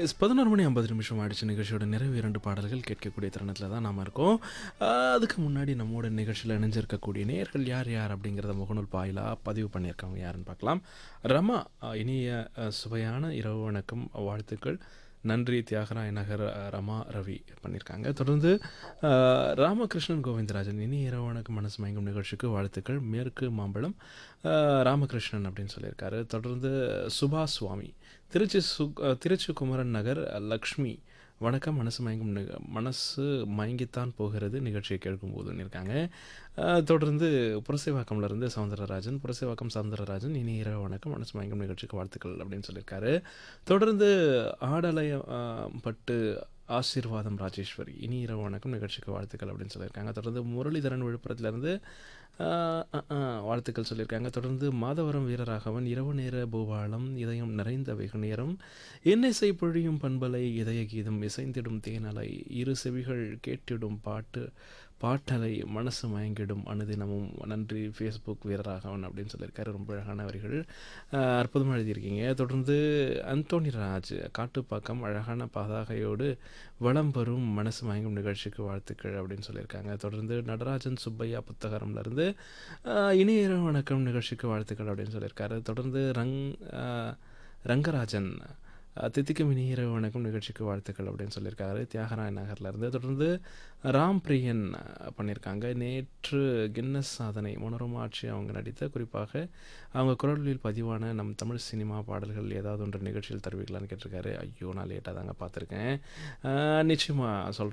S பதினோரு மணி ஐம்பது நிமிஷம் ஆயிடுச்சு நிகழ்ச்சியோட நிறைவு இரண்டு பாடல்கள் கேட்கக்கூடிய தருணத்தில் தான் நாம் இருக்கோம் ஆஹ் அதுக்கு முன்னாடி நம்மோட நிகழ்ச்சியில் இணைஞ்சிருக்கக்கூடிய நேர்கள் யார் யார் அப்படிங்கிறத முகநூல் பாயிலாக பதிவு பண்ணியிருக்காங்க யாருன்னு பார்க்கலாம் ரமா ஆஹ் இனிய ஆஹ் சுவையான இரவு வணக்கம் வாழ்த்துக்கள் நன்றி தியாகராய நகர் ஆஹ் ரமா ரவி பண்ணியிருக்காங்க தொடர்ந்து ஆஹ் ராமகிருஷ்ணன் கோவிந்தராஜன் இனி இரவு வணக்கம் மனசு மயங்கும் நிகழ்ச்சிக்கு வாழ்த்துக்கள் மேற்கு மாம்பழம் ஆஹ் ராமகிருஷ்ணன் அப்படின்னு சொல்லியிருக்காரு தொடர்ந்து சுபாஷ் சுவாமி திருச்சி சு அஹ் திருச்சி குமரன் நகர் அஹ் லக்ஷ்மி வணக்கம் மனசு மயங்கும் நிக மனசு மயங்கித்தான் போகிறது நிகழ்ச்சியை கேட்கும்போதுன்னு இருக்காங்க அஹ் தொடர்ந்து புரசைவாக்கம்லேருந்து சவுந்தரராஜன் புரசைவாக்கம் சவுந்தரராஜன் இனி இரவு வணக்கம் மனசு மயங்கும் நிகழ்ச்சிக்கு வாழ்த்துக்கள் அப்படின்னு சொல்லியிருக்காரு தொடர்ந்து ஆடலயம் அஹ், பட்டு ஆசீர்வாதம் ராஜேஸ்வரி இனி இரவு வணக்கம் நிகழ்ச்சிக்கு வாழ்த்துக்கள் அப்படின்னு சொல்லியிருக்காங்க தொடர்ந்து முரளிதரன் விழுப்புரத்துலேருந்து ஆஹ் ஆஹ் ஆஹ் வாழ்த்துக்கள் சொல்லியிருக்காங்க தொடர்ந்து மாதவரம் வீரராகவன் இரவு நேர பூபாலம் இதயம் நிறைந்த வெகு நேரம் இன்னிசை பொழியும் பண்பலை இதய கீதம் இசைந்திடும் தேனலை இரு செவிகள் கேட்டிடும் பாட்டு பாட்டலை மனசு மயங்கிடும் அனுதினமும் நன்றி ஃபேஸ்புக் வீரராகவன் அப்படின்னு சொல்லியிருக்காரு ரொம்ப அழகான வரிகள் ஆஹ் அற்புதமாக எழுதியிருக்கீங்க தொடர்ந்து அந்தோனி ராஜ் காட்டுப்பாக்கம் அழகான பதாகையோடு வளம் வரும் மனசு மயங்கும் நிகழ்ச்சிக்கு வாழ்த்துக்கள் அப்படின்னு சொல்லியிருக்காங்க தொடர்ந்து நடராஜன் சுப்பையா புத்தகரம்லேருந்து இனிய இரவு வணக்கம் நிகழ்ச்சிக்கு வாழ்த்துக்கள் அப்படின்னு சொல்லியிருக்காரு தொடர்ந்து ரங் ஆஹ் ரங்கராஜன் அஹ் தித்திக்கும் இனிய இரவு வணக்கம் நிகழ்ச்சிக்கு வாழ்த்துக்கள் அப்படின்னு சொல்லியிருக்காரு தியாகராய நகர்லேருந்து தொடர்ந்து ராம் பிரியன் அஹ், பண்ணியிருக்காங்க நேற்று கின்னஸ் சாதனை மனோரமா ஆட்சி அவங்க நடித்த குறிப்பாக அவங்க குரலில் பதிவான நம் தமிழ் சினிமா பாடல்கள் ஏதாவது ஒன்று நிகழ்ச்சியில் தருவீங்களான்னு கேட்டிருக்காரு ஐயோ நான் லேட்டாக தாங்க பார்த்துருக்கேன் நிச்சயமாக சொல்கிறேன்